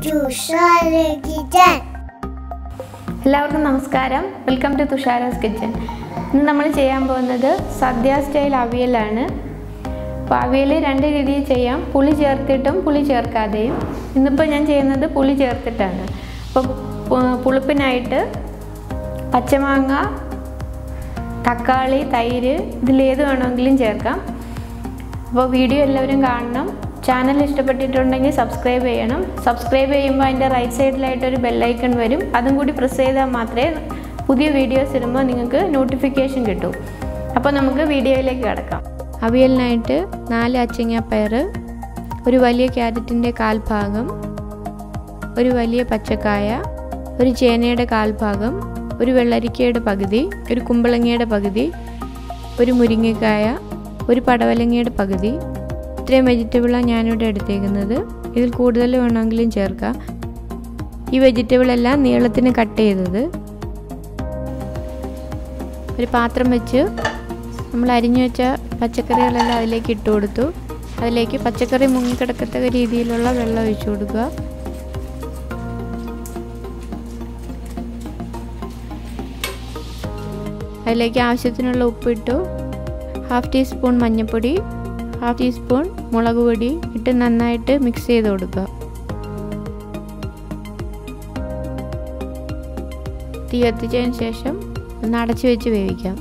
Thushara kitchen എല്ലാവർക്കും നമസ്കാരം welcome to തുഷാരാസ് kitchen ഇന്ന് നമ്മൾ ചെയ്യാൻ പോകുന്നത് സദ്യ സ്റ്റൈൽ അവിയലാണ് അപ്പോൾ അവിയൽ രണ്ട് രീതിയിൽ ചെയ്യാം പുളി ചേർത്തിട്ടും പുളി ചേർക്കാതെയും ഇന്നിപ്പോൾ ഞാൻ ചെയ്യുന്നത് പുളി ചേർത്തിട്ടാണ് അപ്പോൾ പു- പുളിപ്പിനായിട്ട് പച്ചമാങ്ങ തക്കാളി തൈര് ഇതിലേത് വേണമെങ്കിലും ചേർക്കാം അപ്പോൾ വീഡിയോ എല്ലാവരും കാണണം ചാനൽ ഇഷ്ടപ്പെട്ടിട്ടുണ്ടെങ്കിൽ സബ്സ്ക്രൈബ് ചെയ്യണം സബ്സ്ക്രൈബ് ചെയ്യുമ്പോൾ അതിൻ്റെ റൈറ്റ് സൈഡിലായിട്ട് ഒരു ബെല്ലൈക്കൺ വരും അതും കൂടി പ്രസ് ചെയ്താൽ മാത്രമേ പുതിയ വീഡിയോസ് ഇടുമ്പോൾ നിങ്ങൾക്ക് നോട്ടിഫിക്കേഷൻ കിട്ടൂ അപ്പോൾ നമുക്ക് വീഡിയോയിലേക്ക് കിടക്കാം അവിയലിനായിട്ട് നാല് അച്ചിങ്ങപ്പയർ ഒരു വലിയ ക്യാരറ്റിൻ്റെ കാൽഭാഗം ഒരു വലിയ പച്ചക്കായ ഒരു ചേനയുടെ കാൽഭാഗം ഒരു വെള്ളരിക്കയുടെ പകുതി ഒരു കുമ്പളങ്ങയുടെ പകുതി ഒരു മുരിങ്ങക്കായ ഒരു പടവലങ്ങയുടെ പകുതി ഇത്രയും വെജിറ്റബിളാണ് ഞാനിവിടെ എടുത്തേക്കുന്നത് ഇതിൽ കൂടുതൽ വേണമെങ്കിലും ചേർക്കാം ഈ വെജിറ്റബിൾ എല്ലാം നീളത്തിന് കട്ട് ചെയ്തത് ഒരു പാത്രം വെച്ച് നമ്മൾ അരിഞ്ഞു വെച്ച പച്ചക്കറികളെല്ലാം അതിലേക്ക് ഇട്ട് കൊടുത്തു അതിലേക്ക് പച്ചക്കറി മുങ്ങിക്കിടക്കത്തക്ക രീതിയിലുള്ള വെള്ളം ഒഴിച്ചു കൊടുക്കുക അതിലേക്ക് ആവശ്യത്തിനുള്ള ഉപ്പിട്ടു ഹാഫ് ടീസ്പൂൺ മഞ്ഞൾപ്പൊടി ഹാഫ് ടീസ്പൂൺ മുളക് പൊടി ഇട്ട് നന്നായിട്ട് മിക്സ് ചെയ്ത് കൊടുക്കുക തീ കത്തിച്ചതിന് ശേഷം ഒന്ന് അടച്ചു വെച്ച് വേവിക്കാം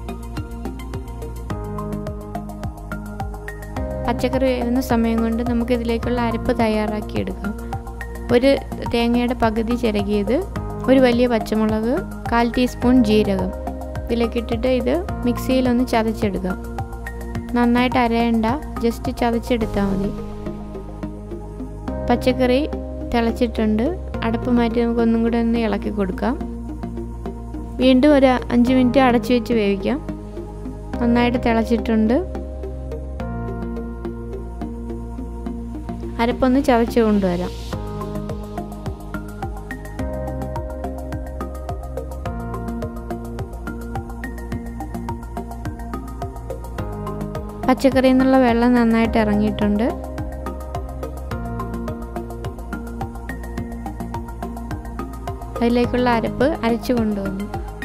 പച്ചക്കറി വേവുന്ന സമയം കൊണ്ട് നമുക്ക് ഇതിലേക്കുള്ള അരപ്പ് തയ്യാറാക്കി എടുക്കാം ഒരു തേങ്ങയുടെ പകുതി ചിരകിയത് ഒരു വലിയ പച്ചമുളക് കാൽ ടീസ്പൂൺ ജീരകം ഇതിലേക്ക് ഇട്ടിട്ട് ഇത് മിക്സിയിലൊന്ന് ചതച്ചെടുക്കാം നന്നായിട്ട് അരയണ്ട ജസ്റ്റ് ചതച്ചെടുത്താൽ മതി പച്ചക്കറി തിളച്ചിട്ടുണ്ട് അടപ്പ് മാറ്റി നമുക്ക് ഒന്നും കൂടെ ഒന്ന് ഇളക്കി കൊടുക്കാം വീണ്ടും ഒരു അഞ്ച് മിനിറ്റ് അടച്ചു വെച്ച് വേവിക്കാം നന്നായിട്ട് തിളച്ചിട്ടുണ്ട് അരപ്പൊന്ന് ചതച്ച് കൊണ്ടുവരാം പച്ചക്കറിയിൽ നിന്നുള്ള വെള്ളം നന്നായിട്ട് ഇറങ്ങിയിട്ടുണ്ട് അതിലേക്കുള്ള അരപ്പ് അരച്ചു കൊണ്ടുവന്നു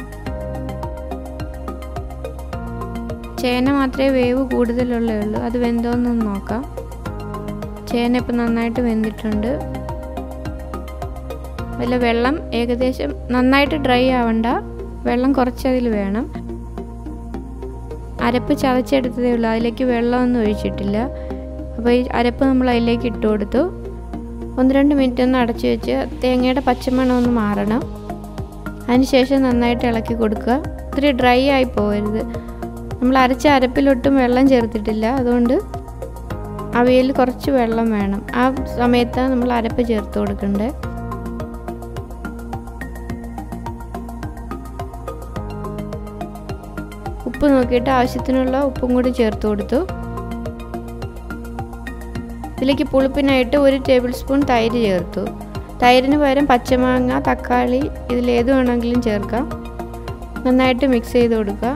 ചേന മാത്രമേ വേവ് കൂടുതലുള്ളേ ഉള്ളൂ അത് വെന്തോന്നൊന്ന് നോക്കാം ചേന ഇപ്പം നന്നായിട്ട് വെന്തിട്ടുണ്ട് അതിൽ വെള്ളം ഏകദേശം നന്നായിട്ട് ഡ്രൈ ആവണ്ട വെള്ളം കുറച്ചതിൽ വേണം അരപ്പ് ചതച്ചെടുത്തതേ ഉള്ളൂ അതിലേക്ക് വെള്ളമൊന്നും ഒഴിച്ചിട്ടില്ല അപ്പോൾ ഈ അരപ്പ് നമ്മൾ അതിലേക്ക് ഇട്ട് കൊടുത്തു ഒന്ന് രണ്ട് മിനിറ്റ് ഒന്ന് അടച്ചു വെച്ച് തേങ്ങയുടെ പച്ചമണം ഒന്ന് മാറണം അതിനുശേഷം നന്നായിട്ട് ഇളക്കി കൊടുക്കുക ഇത്തിരി ഡ്രൈ ആയി പോകരുത് നമ്മൾ അരച്ച അരപ്പിലൊട്ടും വെള്ളം ചേർത്തിട്ടില്ല അതുകൊണ്ട് അവയിൽ കുറച്ച് വെള്ളം വേണം ആ സമയത്ത് നമ്മൾ അരപ്പ് ചേർത്ത് കൊടുക്കണ്ടേ ഉപ്പ് നോക്കിയിട്ട് ആവശ്യത്തിനുള്ള ഉപ്പും കൂടി ചേർത്ത് കൊടുത്തു ഇതിലേക്ക് പുളിപ്പിനായിട്ട് ഒരു ടേബിൾ സ്പൂൺ തൈര് ചേർത്തു തൈരിന് പകരം പച്ചമാങ്ങ തക്കാളി ഇതിലേത് വേണമെങ്കിലും ചേർക്കാം നന്നായിട്ട് മിക്സ് ചെയ്ത് കൊടുക്കുക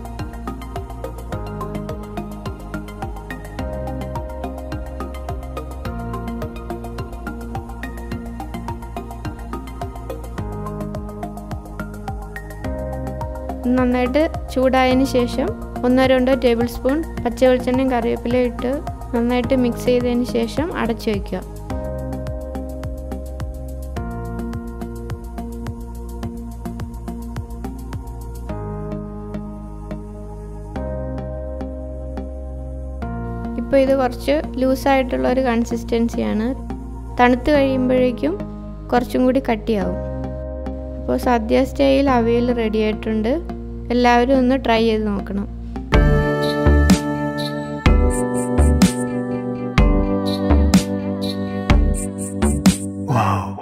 നന്നായിട്ട് ചൂടായതിന് ശേഷം ഒന്നോ രണ്ടോ ടേബിൾ സ്പൂൺ പച്ച വെളിച്ചെണ്ണയും കറിവേപ്പിലയും ഇട്ട് നന്നായിട്ട് മിക്സ് ചെയ്തതിന് ശേഷം അടച്ചു വയ്ക്കുക ഇപ്പോൾ ഇത് കുറച്ച് ലൂസായിട്ടുള്ള ഒരു കൺസിസ്റ്റൻസിയാണ് തണുത്ത് കഴിയുമ്പോഴേക്കും കുറച്ചും കൂടി കട്ടിയാവും അപ്പോൾ സദ്യ സ്റ്റൈൽ അവിയൽ റെഡി ആയിട്ടുണ്ട് എല്ലാവരും ഒന്ന് ട്രൈ ചെയ്ത് നോക്കണം Wow.